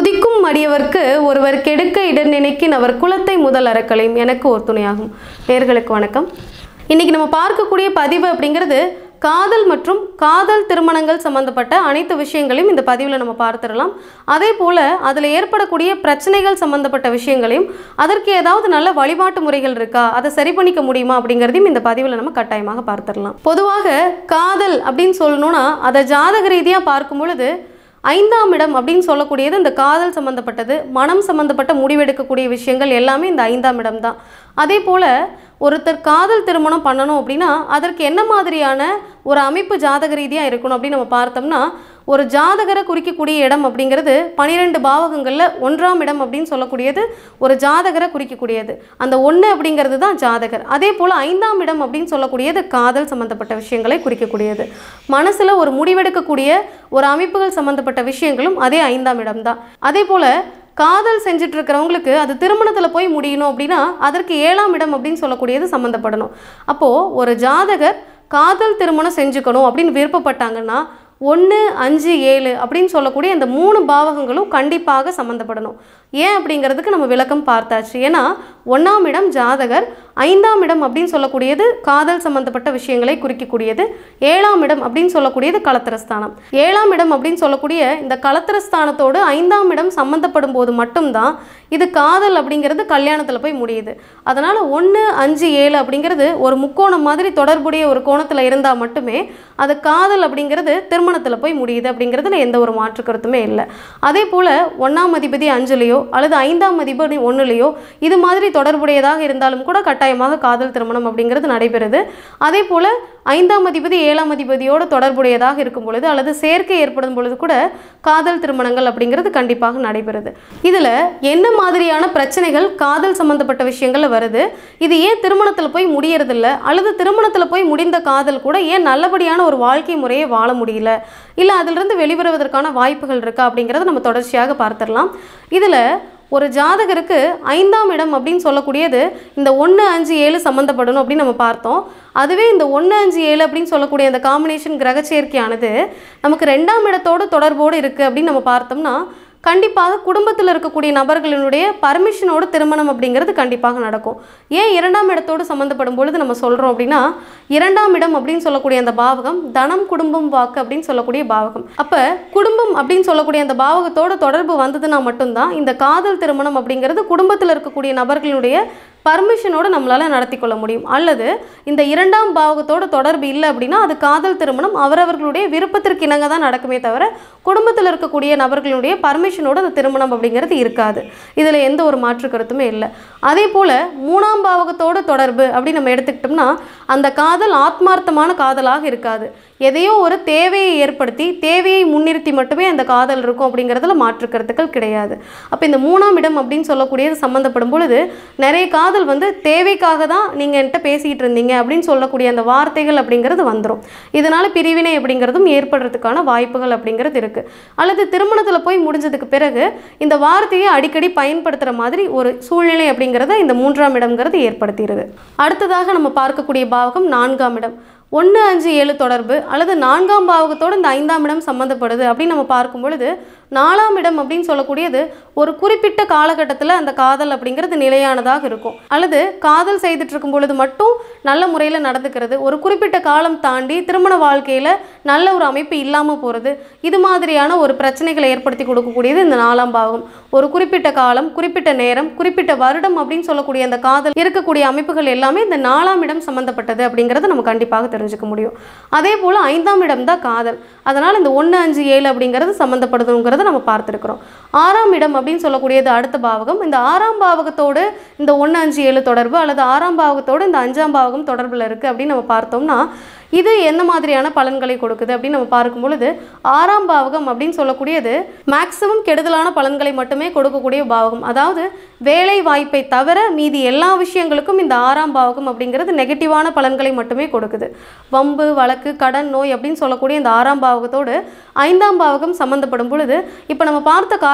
துதிக்கும் மடியவர்க்கு ஒருவர் கெடுக்க இடர் நினைக்கின் அவர் குலத்தை முதல் அறக்கலையும் எனக்கு ஒரு துணையாகும் நேர்களுக்கு வணக்கம் இன்னைக்கு நம்ம பார்க்கக்கூடிய பதிவு அப்படிங்கிறது காதல் மற்றும் காதல் திருமணங்கள் சம்பந்தப்பட்ட அனைத்து விஷயங்களையும் இந்த பதிவில் நம்ம பார்த்துடலாம் அதே போல் அதில் ஏற்படக்கூடிய பிரச்சனைகள் சம்பந்தப்பட்ட விஷயங்களையும் அதற்கு ஏதாவது நல்ல வழிபாட்டு முறைகள் இருக்கா அதை சரி பண்ணிக்க முடியுமா அப்படிங்கிறதையும் இந்த பதிவில் நம்ம கட்டாயமாக பார்த்துடலாம் பொதுவாக காதல் அப்படின்னு சொல்லணும்னா அதை ஜாதக ரீதியாக பார்க்கும் பொழுது ஐந்தாம் இடம் அப்படின்னு சொல்லக்கூடியது இந்த காதல் சம்மந்தப்பட்டது மனம் சம்மந்தப்பட்ட முடிவெடுக்கக்கூடிய விஷயங்கள் எல்லாமே இந்த ஐந்தாம் இடம் தான் அதே போல் ஒருத்தர் காதல் திருமணம் பண்ணணும் அப்படின்னா அதற்கு என்ன மாதிரியான ஒரு அமைப்பு ஜாதக ரீதியாக இருக்கணும் அப்படின்னு நம்ம பார்த்தோம்னா ஒரு ஜாதகரை குறிக்கக்கூடிய இடம் அப்படிங்கிறது பனிரெண்டு பாவகங்களில் ஒன்றாம் இடம் அப்படின்னு சொல்லக்கூடியது ஒரு ஜாதகரை குறிக்கக்கூடியது அந்த ஒன்று அப்படிங்கிறது தான் ஜாதகர் அதே போல் ஐந்தாம் இடம் அப்படின்னு சொல்லக்கூடியது காதல் சம்மந்தப்பட்ட விஷயங்களை குறிக்கக்கூடியது மனசில் ஒரு முடிவெடுக்கக்கூடிய ஒரு அமைப்புகள் சம்மந்தப்பட்ட விஷயங்களும் அதே ஐந்தாம் இடம் தான் அதே போல் காதல் செஞ்சுட்டு இருக்கிறவங்களுக்கு அது திருமணத்தில் போய் முடியணும் அப்படின்னா அதற்கு ஏழாம் இடம் அப்படின்னு சொல்லக்கூடியது சம்மந்தப்படணும் அப்போது ஒரு ஜாதகர் காதல் திருமணம் செஞ்சுக்கணும் அப்படின்னு விருப்பப்பட்டாங்கன்னா ஒன்று அஞ்சு ஏழு அப்படின்னு சொல்லக்கூடிய இந்த மூணு பாவகங்களும் கண்டிப்பாக சம்மந்தப்படணும் ஏன் அப்படிங்கிறதுக்கு நம்ம விளக்கம் பார்த்தாச்சு ஏன்னா ஒன்றாம் இடம் ஜாதகர் ஐந்தாம் இடம் அப்படின்னு சொல்லக்கூடியது காதல் சம்பந்தப்பட்ட விஷயங்களை குறிக்கக்கூடியது ஏழாம் இடம் அப்படின்னு சொல்லக்கூடியது களத்திரஸ்தானம் ஏழாம் இடம் அப்படின்னு சொல்லக்கூடிய இந்த களத்திரஸ்தானத்தோடு ஐந்தாம் இடம் சம்மந்தப்படும் போது மட்டும்தான் இது காதல் அப்படிங்கிறது கல்யாணத்தில் போய் முடியுது அதனால் ஒன்று அஞ்சு ஏழு அப்படிங்கிறது ஒரு முக்கோணம் மாதிரி தொடர்புடைய ஒரு கோணத்தில் இருந்தால் மட்டுமே அது காதல் அப்படிங்கிறது திருமணத்தில் போய் முடியுது அப்படிங்கிறதுல எந்த ஒரு மாற்று கருத்துமே இல்லை அதே போல் ஒன்றாம் அதிபதி அஞ்சுலேயோ அல்லது ஐந்தாம் அதிபதி ஒன்றுலேயோ இது மாதிரி தொடர்புடையதாக இருந்தாலும் கூட கட்டாயமாக காதல் திருமணம் அப்படிங்கிறது நடைபெறுது அதே போல் ஐந்தாம் அதிபதி ஏழாம் அதிபதியோடு தொடர்புடையதாக இருக்கும் பொழுது அல்லது சேர்க்கை ஏற்படும் பொழுது கூட காதல் திருமணங்கள் அப்படிங்கிறது கண்டிப்பாக நடைபெறுது இதில் என்ன மாதிரியான பிரச்சனைகள் காதல் சம்பந்தப்பட்ட விஷயங்கள்ல வருது இது ஏன் திருமணத்தில் போய் முடியறதில்ல அல்லது திருமணத்தில் போய் முடிந்த காதல் கூட ஏன் நல்லபடியான ஒரு வாழ்க்கை முறையை வாழ முடியல இல்லை அதிலிருந்து வெளிவருவதற்கான வாய்ப்புகள் இருக்கா அப்படிங்கிறத நம்ம தொடர்ச்சியாக பார்த்துடலாம் இதில் ஒரு ஜாதகருக்கு ஐந்தாம் இடம் அப்படின்னு சொல்லக்கூடியது இந்த ஒன்று அஞ்சு ஏழு சம்மந்தப்படணும் அப்படின்னு நம்ம பார்த்தோம் அதுவே இந்த ஒன்று அஞ்சு ஏழு அப்படின்னு சொல்லக்கூடிய அந்த காம்பினேஷன் கிரக சேர்க்கையானது நமக்கு ரெண்டாம் இடத்தோடு தொடர்போடு இருக்குது அப்படின்னு நம்ம பார்த்தோம்னா கண்டிப்பாக குடும்பத்தில் இருக்கக்கூடிய நபர்களினுடைய பர்மிஷனோடு திருமணம் அப்படிங்கிறது கண்டிப்பாக நடக்கும் ஏன் இரண்டாம் இடத்தோடு சம்மந்தப்படும் பொழுது நம்ம சொல்கிறோம் அப்படின்னா இரண்டாம் இடம் அப்படின்னு சொல்லக்கூடிய அந்த பாவகம் தனம் குடும்பம் வாக்கு அப்படின்னு சொல்லக்கூடிய பாவகம் அப்போ குடும்பம் அப்படின்னு சொல்லக்கூடிய அந்த பாவகத்தோட தொடர்பு வந்ததுன்னா மட்டும்தான் இந்த காதல் திருமணம் அப்படிங்கிறது குடும்பத்தில் இருக்கக்கூடிய நபர்களுடைய பர்மிஷனோடு நம்மளால் நடத்தி கொள்ள முடியும் அல்லது இந்த இரண்டாம் பாவகத்தோட தொடர்பு இல்லை அப்படின்னா அது காதல் திருமணம் அவரவர்களுடைய விருப்பத்திற்கு இணங்க தான் நடக்குமே தவிர குடும்பத்தில் இருக்கக்கூடிய நபர்களுடைய பர்மிஷனோடு அந்த திருமணம் அப்படிங்கிறது இருக்காது இதில் எந்த ஒரு மாற்று கருத்துமே இல்லை அதே போல் மூணாம் பாவகத்தோட தொடர்பு அப்படின்னு நம்ம எடுத்துக்கிட்டோம்னா அந்த காதல் ஆத்மார்த்தமான காதலாக இருக்காது எதையோ ஒரு தேவையை ஏற்படுத்தி தேவையை முன்னிறுத்தி மட்டுமே அந்த காதல் இருக்கும் அப்படிங்கிறதுல மாற்று கருத்துக்கள் கிடையாது அப்போ இந்த மூணாம் இடம் அப்படின்னு சொல்லக்கூடியது சம்மந்தப்படும் பொழுது நிறைய காதல் வந்து தேவைக்காக தான் நீங்கள் என்கிட்ட பேசிகிட்டு இருந்தீங்க அப்படின்னு சொல்லக்கூடிய அந்த வார்த்தைகள் அப்படிங்கிறது வந்துடும் இதனால் பிரிவினை அப்படிங்கிறதும் ஏற்படுறதுக்கான வாய்ப்புகள் அப்படிங்கிறது இருக்குது அல்லது திருமணத்தில் போய் முடிஞ்சதுக்கு பிறகு இந்த வார்த்தையை அடிக்கடி பயன்படுத்துகிற மாதிரி ஒரு சூழ்நிலை அப்படிங்கிறத இந்த மூன்றாம் இடம்ங்கிறது ஏற்படுத்திடுது அடுத்ததாக நம்ம பார்க்கக்கூடிய பாவகம் நான்காம் இடம் ஒன்று அஞ்சு ஏழு தொடர்பு அல்லது நான்காம் பாவகத்தோடு இந்த ஐந்தாம் இடம் சம்மந்தப்படுது அப்படின்னு நம்ம பார்க்கும் பொழுது நாலாம் இடம் அப்படின்னு சொல்லக்கூடியது ஒரு குறிப்பிட்ட காலகட்டத்தில் அந்த காதல் அப்படிங்கிறது நிலையானதாக இருக்கும் அல்லது காதல் செய்துட்டு இருக்கும் பொழுது மட்டும் நல்ல முறையில் நடந்துக்கிறது ஒரு குறிப்பிட்ட காலம் தாண்டி திருமண வாழ்க்கையில் நல்ல ஒரு அமைப்பு இல்லாமல் போகிறது இது மாதிரியான ஒரு பிரச்சனைகளை ஏற்படுத்தி கொடுக்கக்கூடியது இந்த நாலாம் பாவகம் ஒரு குறிப்பிட்ட காலம் குறிப்பிட்ட நேரம் குறிப்பிட்ட வருடம் அப்படின்னு சொல்லக்கூடிய அந்த காதல் இருக்கக்கூடிய அமைப்புகள் எல்லாமே இந்த நாலாம் இடம் சம்மந்தப்பட்டது அப்படிங்கிறத நம்ம கண்டிப்பாக தெரிஞ்சுக்க முடியும் அதே போல் ஐந்தாம் இடம் தான் காதல் அதனால் இந்த ஒன்று அஞ்சு ஏழு அப்படிங்கிறது சம்மந்தப்படுதுங்கிறத நம்ம பார்த்துருக்குறோம் ஆறாம் இடம் அப்படின்னு சொல்லக்கூடியது அடுத்த பாவகம் இந்த ஆறாம் பாவகத்தோடு இந்த ஒன்று அஞ்சு ஏழு தொடர்பு அல்லது ஆறாம் பாவகத்தோடு இந்த அஞ்சாம் பாவகம் தொடர்பில் இருக்குது அப்படின்னு நம்ம பார்த்தோம்னா இது என்ன மாதிரியான பலன்களை கொடுக்குது அப்படின்னு நம்ம பார்க்கும் பொழுது ஆறாம் பாவகம் அப்படின்னு சொல்லக்கூடியது மேக்சிமம் கெடுதலான பலன்களை மட்டுமே கொடுக்கக்கூடிய பாவகம் அதாவது வேலை வாய்ப்பை தவிர மீதி எல்லா விஷயங்களுக்கும் இந்த ஆறாம் பாவகம் அப்படிங்கிறது நெகட்டிவான பலன்களை மட்டுமே கொடுக்குது வம்பு வழக்கு கடன் நோய் அப்படின்னு சொல்லக்கூடிய இந்த ஆறாம் பாவகத்தோடு ஐந்தாம் பாவகம் சம்மந்தப்படும் பொழுது இப்போ நம்ம பார்த்த காரக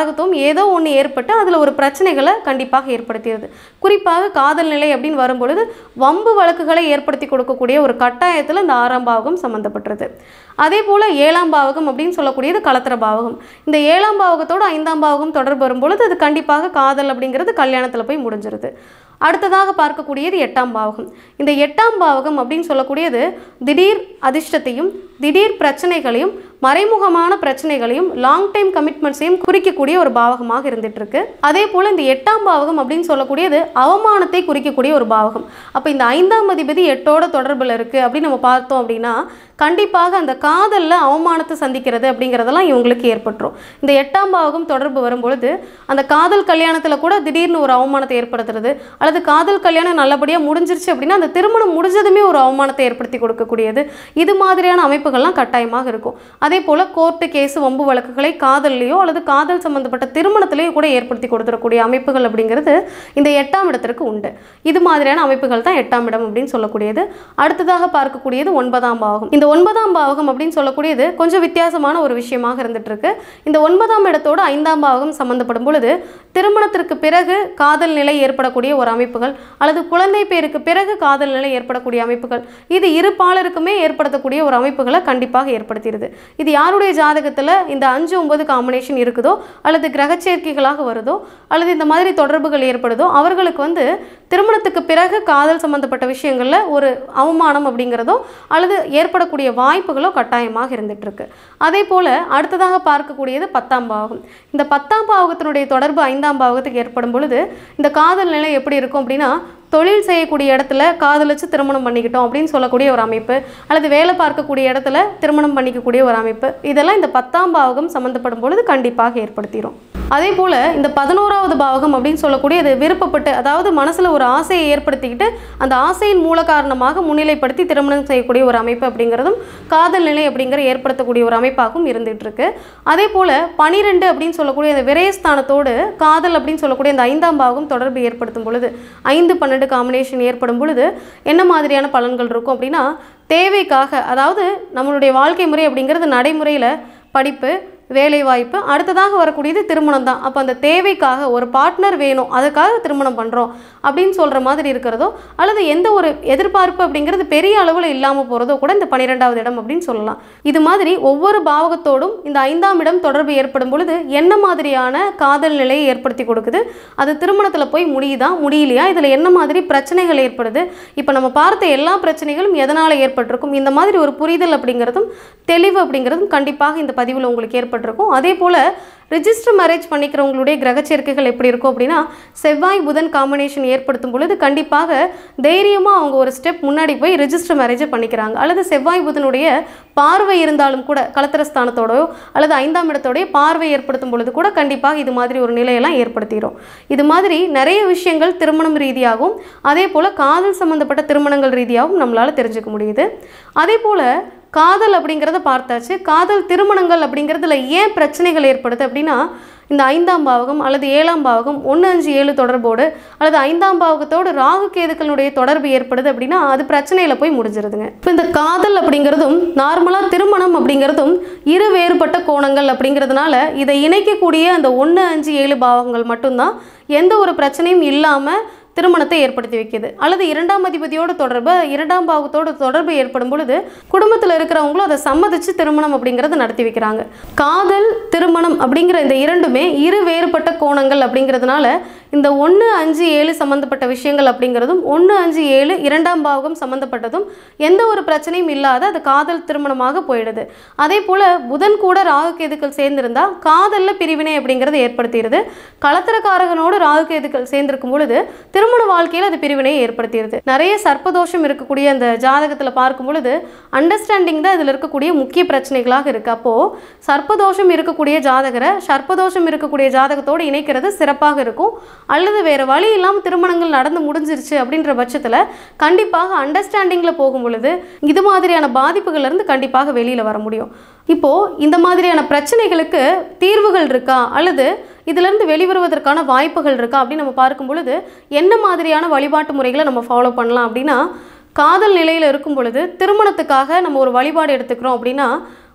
காரகத்துவம் ஏதோ ஒன்று ஏற்பட்டு அதில் ஒரு பிரச்சனைகளை கண்டிப்பாக ஏற்படுத்திடுது குறிப்பாக காதல் நிலை அப்படின்னு வரும்பொழுது வம்பு வழக்குகளை ஏற்படுத்தி கொடுக்கக்கூடிய ஒரு கட்டாயத்தில் இந்த ஆறாம் பாவகம் சம்மந்தப்பட்டிருது அதே போல் ஏழாம் பாவகம் அப்படின்னு சொல்லக்கூடியது கலத்திர பாவகம் இந்த ஏழாம் பாவகத்தோடு ஐந்தாம் பாவகம் தொடர்பு வரும்பொழுது அது கண்டிப்பாக காதல் அப்படிங்கிறது கல்யாணத்தில் போய் முடிஞ்சிருது அடுத்ததாக பார்க்கக்கூடியது எட்டாம் பாவகம் இந்த எட்டாம் பாவகம் அப்படின்னு சொல்லக்கூடியது திடீர் அதிர்ஷ்டத்தையும் திடீர் பிரச்சனைகளையும் மறைமுகமான பிரச்சனைகளையும் லாங் டைம் கமிட்மெண்ட்ஸையும் குறிக்கக்கூடிய ஒரு பாவகமாக இருந்துட்டு இருக்கு அதே போல் இந்த எட்டாம் பாவகம் அப்படின்னு சொல்லக்கூடியது அவமானத்தை குறிக்கக்கூடிய ஒரு பாவகம் அப்போ இந்த ஐந்தாம் அதிபதி எட்டோட தொடர்பில் இருக்குது அப்படின்னு நம்ம பார்த்தோம் அப்படின்னா கண்டிப்பாக அந்த காதலில் அவமானத்தை சந்திக்கிறது அப்படிங்கிறதெல்லாம் இவங்களுக்கு ஏற்பட்டுரும் இந்த எட்டாம் பாவகம் தொடர்பு வரும்பொழுது அந்த காதல் கல்யாணத்தில் கூட திடீர்னு ஒரு அவமானத்தை ஏற்படுத்துறது அல்லது காதல் கல்யாணம் நல்லபடியாக முடிஞ்சிருச்சு அப்படின்னா அந்த திருமணம் முடிஞ்சதுமே ஒரு அவமானத்தை ஏற்படுத்தி கொடுக்கக்கூடியது இது மாதிரியான அமைப்புகள்லாம் கட்டாயமாக இருக்கும் அதே போல் கோர்ட்டு கேஸு வம்பு வழக்குகளை காதல்லையோ அல்லது காதல் சம்பந்தப்பட்ட திருமணத்திலேயோ கூட ஏற்படுத்தி கொடுத்துடக்கூடிய அமைப்புகள் அப்படிங்கிறது இந்த எட்டாம் இடத்திற்கு உண்டு இது மாதிரியான அமைப்புகள் தான் எட்டாம் இடம் அப்படின்னு சொல்லக்கூடியது அடுத்ததாக பார்க்கக்கூடியது ஒன்பதாம் பாவகம் இந்த ஒன்பதாம் பாவகம் அப்படின்னு சொல்லக்கூடியது கொஞ்சம் வித்தியாசமான ஒரு விஷயமாக இருந்துட்டு இருக்கு இந்த ஒன்பதாம் இடத்தோடு ஐந்தாம் பாவகம் சம்பந்தப்படும் பொழுது திருமணத்திற்கு பிறகு காதல் நிலை ஏற்படக்கூடிய ஒரு அமைப்புகள் அல்லது குழந்தை பேருக்கு பிறகு காதல் நிலை ஏற்படக்கூடிய அமைப்புகள் இது இரு பாலருக்குமே ஏற்படுத்தக்கூடிய ஒரு அமைப்புகளை கண்டிப்பாக ஏற்படுத்திடுது இது யாருடைய ஜாதகத்தில் இந்த அஞ்சு ஒன்பது காம்பினேஷன் இருக்குதோ அல்லது கிரக சேர்க்கைகளாக வருதோ அல்லது இந்த மாதிரி தொடர்புகள் ஏற்படுதோ அவர்களுக்கு வந்து திருமணத்துக்கு பிறகு காதல் சம்பந்தப்பட்ட விஷயங்களில் ஒரு அவமானம் அப்படிங்கிறதோ அல்லது ஏற்படக்கூடிய வாய்ப்புகளோ கட்டாயமாக இருந்துட்டு இருக்கு அதே போல் அடுத்ததாக பார்க்கக்கூடியது பத்தாம் பாவகம் இந்த பத்தாம் பாவகத்தினுடைய தொடர்பு ஐந்தாம் பாவகத்துக்கு ஏற்படும் பொழுது இந்த காதல் நிலை எப்படி இருக்கும் அப்படின்னா தொழில் செய்யக்கூடிய இடத்துல காதலிச்சு திருமணம் பண்ணிக்கிட்டோம் அப்படின்னு சொல்லக்கூடிய ஒரு அமைப்பு அல்லது வேலை பார்க்கக்கூடிய இடத்துல திருமணம் பண்ணிக்கக்கூடிய ஒரு அமைப்பு இதெல்லாம் இந்த பத்தாம் பாவகம் சம்மந்தப்படும் பொழுது கண்டிப்பாக ஏற்படுத்திடும் அதே போல் இந்த பதினோராவது பாவகம் அப்படின்னு சொல்லக்கூடியது விருப்பப்பட்டு அதாவது மனசில் ஒரு ஆசையை ஏற்படுத்திக்கிட்டு அந்த ஆசையின் மூல காரணமாக முன்னிலைப்படுத்தி திருமணம் செய்யக்கூடிய ஒரு அமைப்பு அப்படிங்கிறதும் காதல் நிலை அப்படிங்கிற ஏற்படுத்தக்கூடிய ஒரு அமைப்பாகவும் இருந்துகிட்டு இருக்கு அதே போல் பனிரெண்டு அப்படின்னு சொல்லக்கூடிய அந்த விரயஸ்தானத்தோடு காதல் அப்படின்னு சொல்லக்கூடிய அந்த ஐந்தாம் பாவகம் தொடர்பு ஏற்படுத்தும் பொழுது ஐந்து பன்னெண்டு காம்பினேஷன் ஏற்படும் பொழுது என்ன மாதிரியான பலன்கள் இருக்கும் அப்படின்னா தேவைக்காக அதாவது நம்மளுடைய வாழ்க்கை முறை அப்படிங்கிறது நடைமுறையில் படிப்பு வேலைவாய்ப்பு அடுத்ததாக வரக்கூடியது திருமணம் தான் அப்போ அந்த தேவைக்காக ஒரு பார்ட்னர் வேணும் அதுக்காக திருமணம் பண்ணுறோம் அப்படின்னு சொல்கிற மாதிரி இருக்கிறதோ அல்லது எந்த ஒரு எதிர்பார்ப்பு அப்படிங்கிறது பெரிய அளவில் இல்லாமல் போகிறதோ கூட இந்த பன்னிரெண்டாவது இடம் அப்படின்னு சொல்லலாம் இது மாதிரி ஒவ்வொரு பாவகத்தோடும் இந்த ஐந்தாம் இடம் தொடர்பு ஏற்படும் பொழுது என்ன மாதிரியான காதல் நிலையை ஏற்படுத்தி கொடுக்குது அது திருமணத்தில் போய் முடியுதா முடியலையா இதில் என்ன மாதிரி பிரச்சனைகள் ஏற்படுது இப்போ நம்ம பார்த்த எல்லா பிரச்சனைகளும் எதனால் ஏற்பட்டிருக்கும் இந்த மாதிரி ஒரு புரிதல் அப்படிங்கிறதும் தெளிவு அப்படிங்கிறதும் கண்டிப்பாக இந்த பதிவில் உங்களுக்கு ஏற்பட்டிருக்கும் அதே போல் ரிஜிஸ்டர் மேரேஜ் பண்ணிக்கிறவங்களுடைய கிரக சேர்க்கைகள் எப்படி இருக்கும் அப்படின்னா செவ்வாய் புதன் காம்பினேஷன் ஏற்படுத்தும் பொழுது கண்டிப்பாக தைரியமாக அவங்க ஒரு ஸ்டெப் முன்னாடி போய் ரிஜிஸ்டர் மேரேஜை பண்ணிக்கிறாங்க அல்லது செவ்வாய் புதனுடைய பார்வை இருந்தாலும் கூட கலத்திரஸ்தானத்தோடயோ அல்லது ஐந்தாம் இடத்தோடய பார்வை ஏற்படுத்தும் பொழுது கூட கண்டிப்பாக இது மாதிரி ஒரு நிலையெல்லாம் ஏற்படுத்திடும் இது மாதிரி நிறைய விஷயங்கள் திருமணம் ரீதியாகவும் அதே போல் காதல் சம்மந்தப்பட்ட திருமணங்கள் ரீதியாகவும் நம்மளால் தெரிஞ்சுக்க முடியுது அதே போல் காதல் அப்படிங்கிறத பார்த்தாச்சு காதல் திருமணங்கள் அப்படிங்கிறதுல ஏன் பிரச்சனைகள் ஏற்படுது அப்படின்னா இந்த ஐந்தாம் பாவகம் அல்லது ஏழாம் பாவகம் ஒன்று அஞ்சு ஏழு தொடர்போடு அல்லது ஐந்தாம் பாவகத்தோடு ராகு கேதுக்களுடைய தொடர்பு ஏற்படுது அப்படின்னா அது பிரச்சனையில் போய் முடிஞ்சிருதுங்க இப்போ இந்த காதல் அப்படிங்கிறதும் நார்மலாக திருமணம் அப்படிங்கிறதும் இரு வேறுபட்ட கோணங்கள் அப்படிங்கிறதுனால இதை இணைக்கக்கூடிய அந்த ஒன்று அஞ்சு ஏழு பாவகங்கள் மட்டும்தான் எந்த ஒரு பிரச்சனையும் இல்லாமல் திருமணத்தை ஏற்படுத்தி வைக்கிது அல்லது இரண்டாம் அதிபதியோட தொடர்பு இரண்டாம் பாவத்தோட தொடர்பு ஏற்படும் பொழுது குடும்பத்தில் இருக்கிறவங்களும் அதை சம்மதிச்சு திருமணம் அப்படிங்கிறத நடத்தி வைக்கிறாங்க காதல் திருமணம் அப்படிங்கிற இந்த இரண்டுமே இரு வேறுபட்ட கோணங்கள் அப்படிங்கிறதுனால இந்த ஒன்று அஞ்சு ஏழு சம்மந்தப்பட்ட விஷயங்கள் அப்படிங்கிறதும் ஒன்று அஞ்சு ஏழு இரண்டாம் பாவகம் சம்மந்தப்பட்டதும் எந்த ஒரு பிரச்சனையும் இல்லாத அது காதல் திருமணமாக போயிடுது அதே போல் புதன் கூட ராகு கேதுக்கள் சேர்ந்திருந்தா காதலில் பிரிவினை அப்படிங்கிறது ஏற்படுத்திடுது களத்திரக்காரகனோடு ராகு கேதுக்கள் சேர்ந்திருக்கும் பொழுது திருமண வாழ்க்கையில் அது பிரிவினையை ஏற்படுத்திடுது நிறைய சர்ப்பதோஷம் இருக்கக்கூடிய அந்த ஜாதகத்தில் பார்க்கும் பொழுது அண்டர்ஸ்டாண்டிங் தான் இதில் இருக்கக்கூடிய முக்கிய பிரச்சனைகளாக இருக்குது அப்போது சர்ப்பதோஷம் இருக்கக்கூடிய ஜாதகரை சர்ப்பதோஷம் இருக்கக்கூடிய ஜாதகத்தோடு இணைக்கிறது சிறப்பாக இருக்கும் அல்லது வேறு வழி இல்லாமல் திருமணங்கள் நடந்து முடிஞ்சிருச்சு அப்படின்ற பட்சத்தில் கண்டிப்பாக அண்டர்ஸ்டாண்டிங்கில் போகும் பொழுது இது மாதிரியான பாதிப்புகள்லேருந்து கண்டிப்பாக வெளியில் வர முடியும் இப்போது இந்த மாதிரியான பிரச்சனைகளுக்கு தீர்வுகள் இருக்கா அல்லது இதிலிருந்து வெளிவருவதற்கான வாய்ப்புகள் இருக்கா அப்படின்னு நம்ம பார்க்கும் பொழுது என்ன மாதிரியான வழிபாட்டு முறைகளை நம்ம ஃபாலோ பண்ணலாம் அப்படின்னா காதல் நிலையில் இருக்கும் பொழுது திருமணத்துக்காக நம்ம ஒரு வழிபாடு எடுத்துக்கிறோம் அப்படின்னா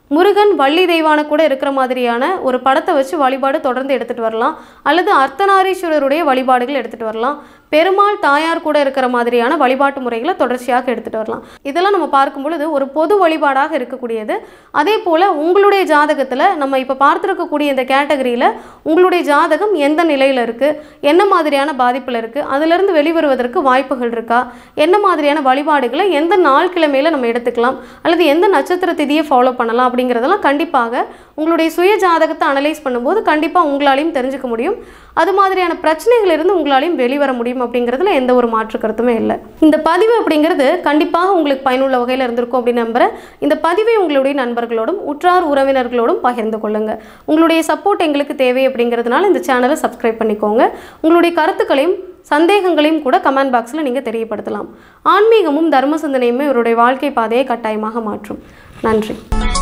முருகன் வள்ளி தெய்வான கூட இருக்கிற மாதிரியான ஒரு படத்தை வச்சு வழிபாடு தொடர்ந்து எடுத்துகிட்டு வரலாம் அல்லது அர்த்தநாரீஸ்வரருடைய வழிபாடுகள் எடுத்துகிட்டு வரலாம் பெருமாள் தாயார் கூட இருக்கிற மாதிரியான வழிபாட்டு முறைகளை தொடர்ச்சியாக எடுத்துகிட்டு வரலாம் இதெல்லாம் நம்ம பார்க்கும் பொழுது ஒரு பொது வழிபாடாக இருக்கக்கூடியது அதே போல் உங்களுடைய ஜாதகத்தில் நம்ம இப்போ பார்த்துருக்கக்கூடிய இந்த கேட்டகரியில் உங்களுடைய ஜாதகம் எந்த நிலையில் இருக்குது என்ன மாதிரியான பாதிப்பில் இருக்குது அதிலிருந்து வெளிவருவதற்கு வாய்ப்புகள் இருக்கா என்ன மாதிரியான வழிபாடுகளை எந்த நாள் கிழமையில் நம்ம எடுத்துக்கலாம் அல்லது எந்த நட்சத்திர திதியை ஃபாலோ பண்ணலாம் அப்படிங்கிறதெல்லாம் கண்டிப்பாக உங்களுடைய சுய ஜாதகத்தை அனலைஸ் பண்ணும்போது கண்டிப்பாக உங்களாலையும் தெரிஞ்சுக்க முடியும் அது மாதிரியான பிரச்சனைகளிலிருந்து உங்களாலையும் வெளிவர முடியும் அப்படிங்கிறதுல எந்த ஒரு மாற்று கருத்துமே இல்லை இந்த பதிவு அப்படிங்கிறது கண்டிப்பாக உங்களுக்கு பயனுள்ள வகையில் இருந்திருக்கும் அப்படின்னு நம்புகிறேன் இந்த பதிவை உங்களுடைய நண்பர்களோடும் உற்றார் உறவினர்களோடும் பகிர்ந்து கொள்ளுங்க உங்களுடைய சப்போர்ட் எங்களுக்கு தேவை அப்படிங்கிறதுனால இந்த சேனலை சப்ஸ்கிரைப் பண்ணிக்கோங்க உங்களுடைய கருத்துக்களையும் சந்தேகங்களையும் கூட கமெண்ட் பாக்ஸில் நீங்கள் தெரியப்படுத்தலாம் ஆன்மீகமும் தர்ம சிந்தனையுமே இவருடைய வாழ்க்கை பாதையை கட்டாயமாக மாற்றும் நன்றி